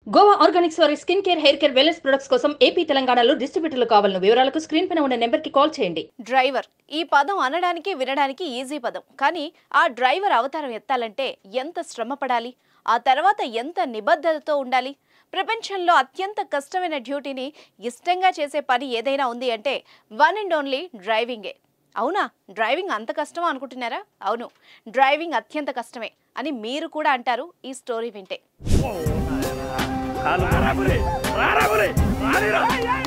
Goa organics వారి skin care hair care wellness products కోసం AP తెలంగాణలో డిస్ట్రిబ్యూటర్లు కావాలను వివరాలకు స్క్రీన్ పైన ఉన్న నెంబర్ కి కాల్ చేయండి డ్రైవర్ ఈ పదం అనడానికి వినడానికి ఈజీ పదం కానీ ఆ డ్రైవర్ అవతారం ఎత్తాలంటే ఎంత శ్రమ పడాలి ఆ తర్వాత ఎంత నిబద్ధతతో ఉండాలి ప్రపంచంలో అత్యంత కష్టమైన డ్యూటీని ఇష్టంగా చేసే పని ఏదైనా ఉంది అంటే వన్ అండ్ ఓన్లీ డ్రైవింగే అవునా డ్రైవింగ్ అంత కష్టమా అనుకుంటున్నారా అవును డ్రైవింగ్ అత్యంత కష్టమే అని మీరు కూడా అంటారు ఈ స్టోరీ వింటే కాలు రారాబులే రారాబులే రానిరా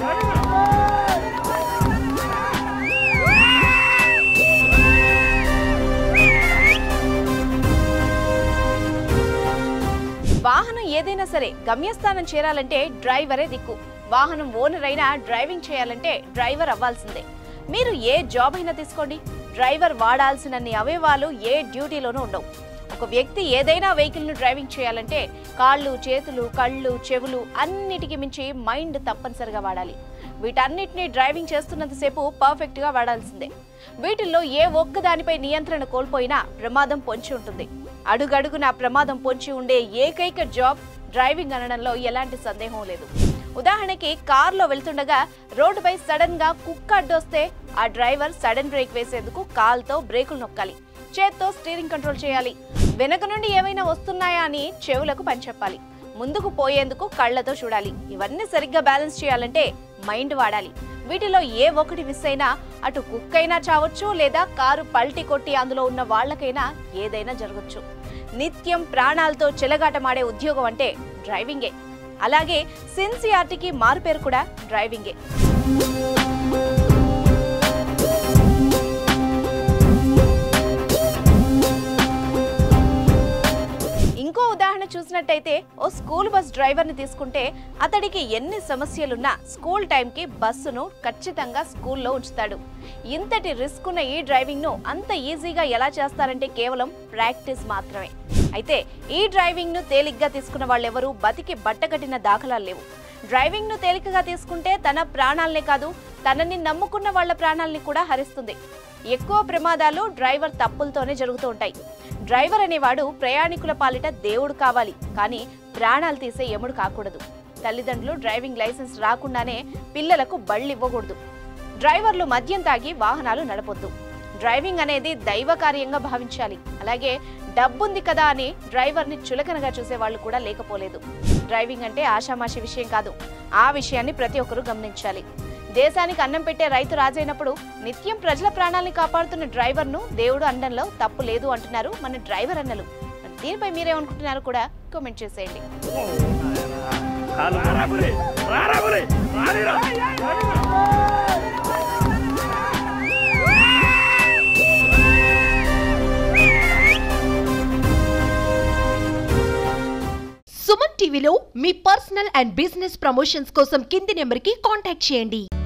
వాహనం ఏదైనా సరే గమ్యస్థానం చేరాలంటే డ్రైవరే దిక్కు వాహనం ఓనర్ అయినా డ్రైవింగ్ చేయాలంటే డ్రైవర్ అవ్వాల్సిందే మీరు ఏ జాబ్ అయినా తీసుకోండి డ్రైవర్ వాడాల్సినన్ని అవయవాలు ఏ డ్యూటీలోనూ ఉండవు ఒక వ్యక్తి ఏదైనా వెహికల్ ను డ్రైవింగ్ చేయాలంటే కాళ్ళు చేతులు కళ్ళు చెవులు అన్నిటికి మించి మైండ్ తప్పనిసరిగా వాడాలి వీటన్నిటిని డ్రైవింగ్ చేస్తున్నంతసేపు పర్ఫెక్ట్ గా వాడాల్సిందే వీటిల్లో ఏ ఒక్క దానిపై నియంత్రణ కోల్పోయినా ప్రమాదం పొంచి ఉంటుంది అడుగడుగునా ప్రమాదం పొంచి ఉండే ఏకైక జాబ్ డ్రైవింగ్ అనడంలో ఎలాంటి సందేహం లేదు ఉదాహరణకి కారులో వెళ్తుండగా రోడ్డుపై సడన్ గా కుక్క అడ్డొస్తే ఆ డ్రైవర్ సడన్ బ్రేక్ వేసేందుకు కాల్తో బ్రేకులు నొక్కాలి చేత్తో స్టీరింగ్ కంట్రోల్ చేయాలి వెనక నుండి ఏమైనా వస్తున్నాయా అని చెవులకు పనిచెప్పాలి ముందుకు పోయేందుకు కళ్ళతో చూడాలి ఇవన్నీ సరిగ్గా బ్యాలెన్స్ చేయాలంటే మైండ్ వాడాలి వీటిలో ఏ ఒకటి మిస్ అయినా అటు కుక్కైనా చావచ్చు లేదా కారు పల్టీ కొట్టి అందులో ఉన్న వాళ్ళకైనా ఏదైనా జరగచ్చు నిత్యం ప్రాణాలతో చెలగాటమాడే ఉద్యోగం అంటే డ్రైవింగే అలాగే సిన్సియారిటీకి మారుపేరు కూడా డ్రైవింగే ఇంకో ఉదాహరణ చూసినట్టయితే ఓ స్కూల్ బస్ డ్రైవర్ని తీసుకుంటే అతడికి ఎన్ని సమస్యలున్నా స్కూల్ టైంకి బస్సును ఖచ్చితంగా స్కూల్లో ఉంచుతాడు ఇంతటి రిస్క్ ఉన్న ఈ డ్రైవింగ్ను అంత ఈజీగా ఎలా చేస్తారంటే కేవలం ప్రాక్టీస్ మాత్రమే అయితే ఈ డ్రైవింగ్ను తేలిగ్గా తీసుకున్న వాళ్ళెవరూ బతికి బట్టకట్టిన దాఖలాలు లేవు డ్రైవింగ్ను తేలికగా తీసుకుంటే తన ప్రాణాలనే కాదు తనని నమ్ముకున్న వాళ్ళ ప్రాణాలని కూడా హరిస్తుంది ఎక్కువ ప్రమాదాలు డ్రైవర్ తప్పులతోనే జరుగుతూ ఉంటాయి డ్రైవర్ అనేవాడు ప్రయాణికుల పాలిట దేవుడు కావాలి కానీ ప్రాణాలు తీసే యముడు కాకూడదు తల్లిదండ్రులు డ్రైవింగ్ లైసెన్స్ రాకుండానే పిల్లలకు బళ్ళు ఇవ్వకూడదు డ్రైవర్లు మద్యం తాగి వాహనాలు నడపొద్దు డ్రైవింగ్ అనేది దైవ కార్యంగా భావించాలి అలాగే డబ్బుంది కదా అని డ్రైవర్ని చులకనగా చూసే వాళ్ళు కూడా లేకపోలేదు డ్రైవింగ్ అంటే ఆషామాషి విషయం కాదు ఆ విషయాన్ని ప్రతి ఒక్కరూ గమనించాలి దేశానికి అన్నం పెట్టే రైతు రాజైనప్పుడు నిత్యం ప్రజల ప్రాణాల్ని కాపాడుతున్న డ్రైవర్ను దేవుడు అనడంలో తప్పు లేదు అంటున్నారు మన డ్రైవర్ అన్నలు మరి దీనిపై మీరేమనుకుంటున్నారో కూడా కామెంట్ చేసేయండి కాలు రారాబులే రారాబులే రానిరా సుమన్ టీవీలో మీ పర్సనల్ అండ్ బిజినెస్ ప్రమోషన్స్ కోసం కింది నెంబర్కి కాంటాక్ట్ చేయండి